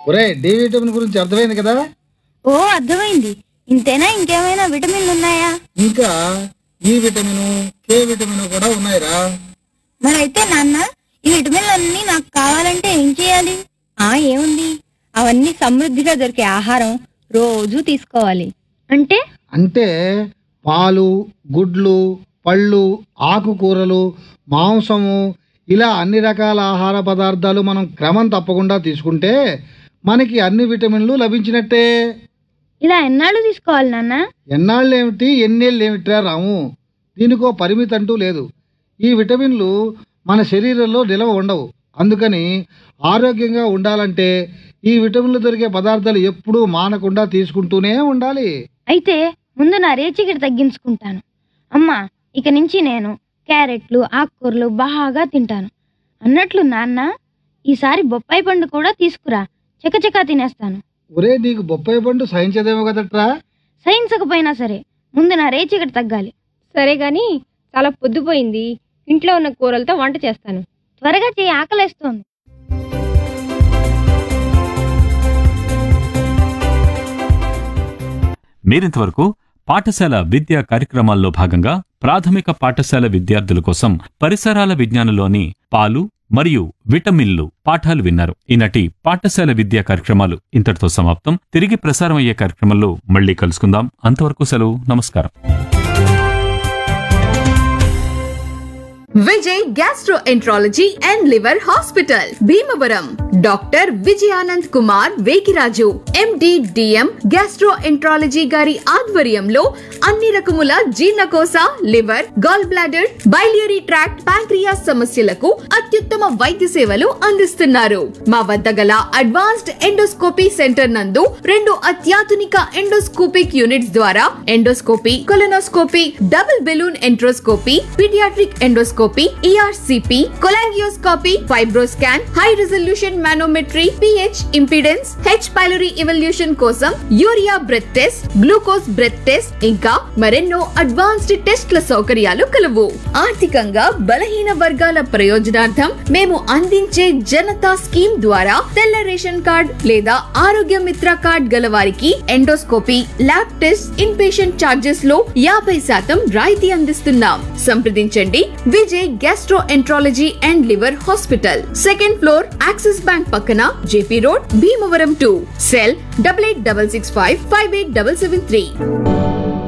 ఒరే D vitamin గురించి అర్థమైంది కదా ఓ అర్థమైంది ఇంతేనా ఇంకేమైనా విటమిన్లు ఉన్నాయా ఇంకా ఈ విటమిన్ కే విటమిన్ కూడా ఉన్నాయిరా మరైతే నాన్న ఈ విటమిన్లన్నీ నాకు కావాలంటే ఏం చేయాలి ఆ ఏముంది అవన్నీ సమృద్ధిగా దొరికే ఆహారం రోజు తీసుకోవాలి అంటే అంటే పాలు గుడ్లు పళ్ళు ఆకుకూరలు మాంసము ఇలా అన్ని రకాల ఆహార పదార్థాలు మనం క్రమం తప్పకుండా తీసుకుంటే మనకి అన్ని విటమిన్లు లభించినట్టే ఇలా ఎన్నాళ్ళు తీసుకోవాలి నాన్న ఎన్నాళ్ళు ఏమిటి ఎన్నేళ్ళు ఏమిట్రా రాము దీనికో పరిమితి అంటూ లేదు ఈ విటమిన్లు మన శరీరంలో నిలవ ఉండవు అందుకని ఆరోగ్యంగా ఉండాలంటే ఈ విటమిన్లు దొరికే పదార్థాలు ఎప్పుడూ మానకుండా తీసుకుంటూనే ఉండాలి అయితే ముందు నా రేచికటి తగ్గించుకుంటాను అమ్మా ఇక నుంచి నేను క్యారెట్లు ఆకుకూరలు బాగా తింటాను అన్నట్లు నాన్న ఈసారి బొప్పాయి పండు కూడా తీసుకురా చకచకా తినేస్తాను ఒరే నీకు బొప్పాయి పండు సహించదేమో కదట్రా సహించకపోయినా సరే ముందు నా రేచికటి తగ్గాలి సరే గాని చాలా పొద్దుపోయింది ఇంట్లో ఉన్న కూరలతో వంట చేస్తాను త్వరగా చేయి ఆకలేస్తోంది మీరింతవరకు పాఠశాల విద్యా కార్యక్రమాల్లో భాగంగా ప్రాథమిక పాఠశాల విద్యార్థుల కోసం పరిసరాల విజ్ఞానంలోని పాలు మరియు విటమిన్లు పాఠాలు విన్నారు ఈనాటి పాఠశాల విద్యా కార్యక్రమాలు ఇంతటితో సమాప్తం తిరిగి ప్రసారం అయ్యే కార్యక్రమంలో మళ్ళీ కలుసుకుందాం అంతవరకు సెలవు నమస్కారం Vijay gastroenterology and liver hospital Bhimavaram doctor Vijayanand Kumar Vekiraju MD DM gastroenterology గారి ఆధ్వర్యంలో అన్ని రకముల జీర్ణకోశ liver gall bladder biliary tract pancreas సమస్యలకు అత్యుత్తమ వైద్య సేవలు అందిస్తున్నారు మా వద్ద గల అడ్వాన్స్డ్ ఎండోస్కోపీ సెంటర్ నందు రెండు అత్యాధునిక ఎండోస్కోపిక్ యూనిట్స్ ద్వారా endoscopy colonoscopy double balloon enteroscopy paediatric endoscopy ERCP cholangioscopy FibroScan high resolution manometry pH impedance H pylori evaluation కోసం urea breath test glucose breath test ఇంకా మరెన్నో అడ్వాన్స్డ్ టెస్ట్ల సౌకర్యాలు కలవు ఆర్థికంగా బలహీన వర్గాల ప్రయోజనార్థం మేము అందించే జనతా స్కీమ్ ద్వారా తెల్ల రేషన్ కార్డ్ లేదా ఆరోగ్య మిత్ర కార్డ్ గల వారికి endoscopy lab test inpatient charges లో యాభై శాతం రాయితీ అందిస్తున్నాం సంప్రదించండి Vijay gastroenterology and liver hospital second floor Axis bank పక్కన JP road Bhimavaram to cell double eight double six five five eight double seven three